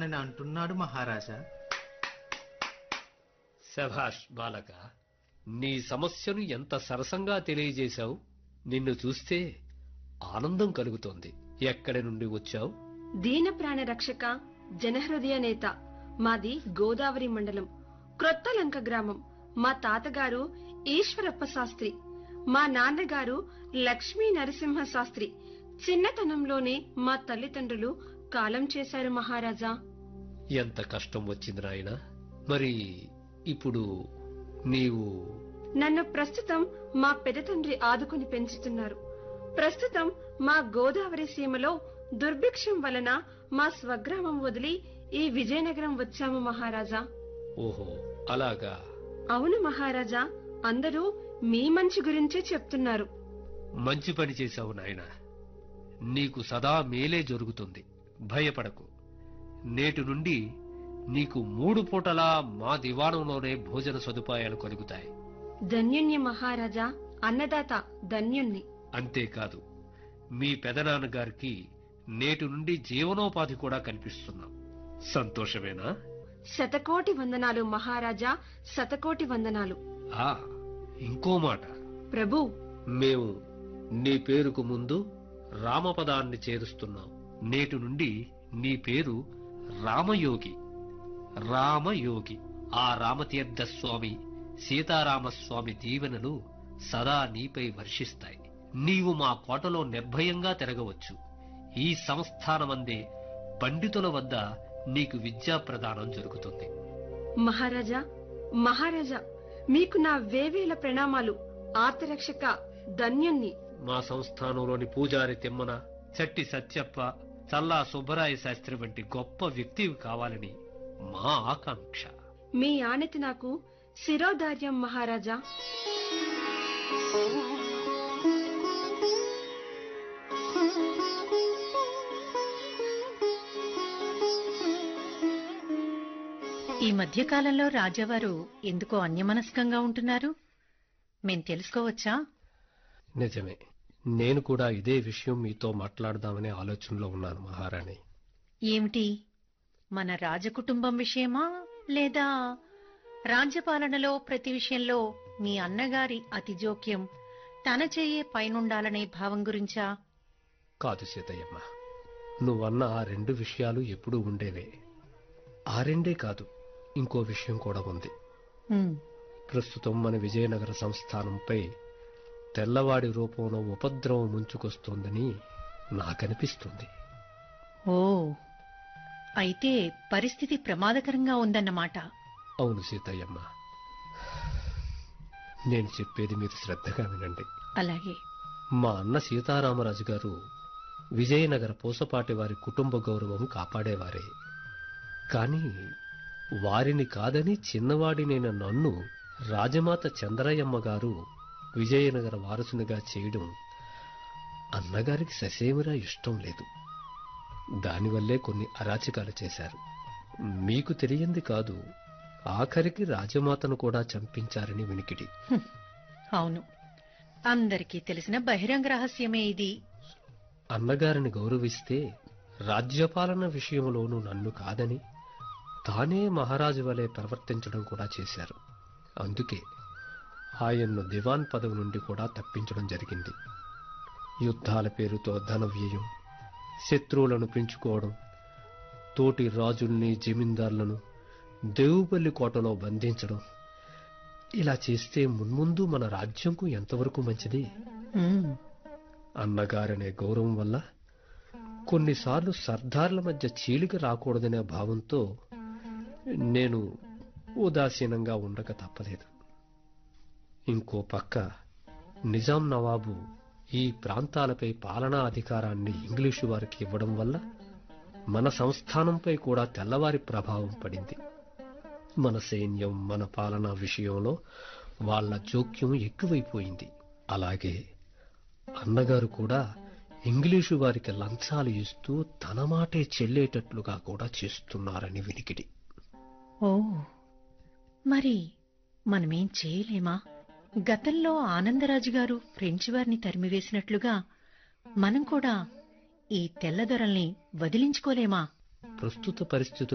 చేస్తానని అంటున్నాడు మహారాజా శభాష్ బాలక నీ సమస్యను ఎంత సరసంగా తెలియజేశావు నిన్ను చూస్తే ఆనందం కలుగుతోంది ఎక్కడి నుండి వచ్చావు దీన ప్రాణ రక్షక జనహృదయ నేత మాది గోదావరి మండలం క్రొత్తలంక గ్రామం మా తాతగారు ఈశ్వరప్ప శాస్త్రి మా నాన్నగారు లక్ష్మీ నరసింహ శాస్త్రి చిన్నతనంలోనే మా తల్లిదండ్రులు కాలం చేశారు మహారాజా ఎంత కష్టం వచ్చింది నాయనా మరి ఇప్పుడు నీవు నన్ను ప్రస్తుతం మా పెదతండ్రి ఆదుకుని పెంచుతున్నారు ప్రస్తుతం మా గోదావరి సీమలో దుర్భిక్షం వలన మా స్వగ్రామం వదిలి ఈ విజయనగరం వచ్చాము మహారాజా ఓహో అలాగా అవును మహారాజా అందరూ మీ మంచి గురించే చెప్తున్నారు మంచి పని చేశావు నాయనా నీకు సదా మేలే జరుగుతుంది భయపడకు నేటి నుండి నీకు మూడు పూటలా మా దివాణంలోనే భోజన సదుపాయాలు కలుగుతాయి ధన్యుణ్ణి మహారాజా అన్నదాత ధన్యుణ్ణి అంతేకాదు మీ పెదనాన్నగారికి నేటి నుండి జీవనోపాధి కూడా కల్పిస్తున్నాం సంతోషమేనా శతకోటి వందనాలు మహారాజా శతకోటి వందనాలు ఆ ఇంకో మాట ప్రభు మేము నీ పేరుకు ముందు రామపదాన్ని చేరుస్తున్నాం నేటి నుండి నీ పేరు రామయోగి రామయోగి ఆ రామతీర్థ స్వామి సీతారామస్వామి దీవెనలు సదా నీపై వర్షిస్తాయి నీవు మా కోటలో నిర్భయంగా తిరగవచ్చు ఈ సంస్థానమందే పండితుల వద్ద నీకు విద్యా ప్రదానం జరుగుతుంది మహారాజా మహారాజా మీకు నా వేవేల ప్రణామాలు ఆర్తరక్షక ధన్యుణ్ణి మా సంస్థానంలోని పూజారి తిమ్మన చట్టి సత్యప్ప చల్లా సుబ్బరాయ శాస్త్రి వంటి గొప్ప వ్యక్తివి కావాలని మా ఆకాంక్ష మీ ఆనతి నాకు శిరోధార్యం మహారాజా ఈ మధ్యకాలంలో రాజావారు ఎందుకో అన్యమనస్కంగా ఉంటున్నారు మేం తెలుసుకోవచ్చా నిజమే నేను కూడా ఇదే విషయం మీతో మాట్లాడదామనే ఆలోచనలో ఉన్నాను మహారాణి ఏమిటి మన రాజకుటుంబం విషయమా లేదా రాజ్యపాలనలో ప్రతి విషయంలో మీ అన్నగారి అతి జోక్యం తన చెయ్యే పైనుండాలనే భావం గురించా కాదు సీతయ్యమ్మ నువ్వన్న ఆ రెండు విషయాలు ఎప్పుడూ ఉండేవే ఆ రెండే కాదు ఇంకో విషయం కూడా ఉంది ఉమ్, ప్రస్తుతం మన విజయనగర సంస్థానంపై తెల్లవాడి రూపంలో ఉపద్రవం ముంచుకొస్తోందని నాకనిపిస్తుంది ఓ అయితే పరిస్థితి ప్రమాదకరంగా ఉందన్నమాట అవును సీతయ్యమ్మ నేను చెప్పేది మీరు శ్రద్ధగా వినండి అలాగే మా అన్న సీతారామరాజు గారు విజయనగర పూసపాటి వారి కుటుంబ గౌరవం కాపాడేవారే కాని వారిని కాదని చిన్నవాడినైన నన్ను రాజమాత చంద్రయ్యమ్మ గారు విజయనగర వారసునిగా చేయడం అన్నగారికి ససేమిరా ఇష్టం లేదు దానివల్లే కొన్ని అరాచకాలు చేశారు మీకు తెలియంది కాదు ఆఖరికి రాజమాతను కూడా చంపించారని వినికిడి అవును అందరికీ తెలిసిన బహిరంగ రహస్యమే ఇది అన్నగారిని గౌరవిస్తే రాజ్యపాలన విషయంలోనూ నన్ను కాదని తానే మహారాజు వలె ప్రవర్తించడం కూడా చేశారు అందుకే ఆయన్ను దివాన్ పదవి నుండి కూడా తప్పించడం జరిగింది యుద్ధాల పేరుతో ధన వ్యయం శత్రువులను పెంచుకోవడం తోటి రాజుల్ని జమీందారులను దేవుపల్లి కోటలో బంధించడం ఇలా చేస్తే మున్ముందు మన రాజ్యంకు ఎంతవరకు మంచిది ఉమ్, అన్నగారనే గౌరవం వల్ల కొన్నిసార్లు సర్దార్ల మధ్య చీలిక రాకూడదనే భావంతో నేను ఉదాసీనంగా ఉండక తప్పలేదు ఇంకో పక్క నిజాం నవాబు ఈ ప్రాంతాలపై పాలనా అధికారాన్ని ఇంగ్లీషు వారికి ఇవ్వడం వల్ల మన సంస్థానంపై కూడా తెల్లవారి ప్రభావం పడింది మన సైన్యం మన పాలనా విషయంలో వాళ్ళ జోక్యం ఎక్కువైపోయింది అలాగే అన్నగారు కూడా ఇంగ్లీషు వారికి లంచాలు ఇస్తూ తన మాటే చెల్లేటట్లుగా కూడా చేస్తున్నారని వినికిడి ఓ మరి మనమేం చేయలేమా గతంలో ఆనందరాజు గారు ఫ్రెంచ్ వారిని తరిమివేసినట్లుగా మనం కూడా ఈ తెల్లదొరల్ని వదిలించుకోలేమా ప్రస్తుత పరిస్థితులు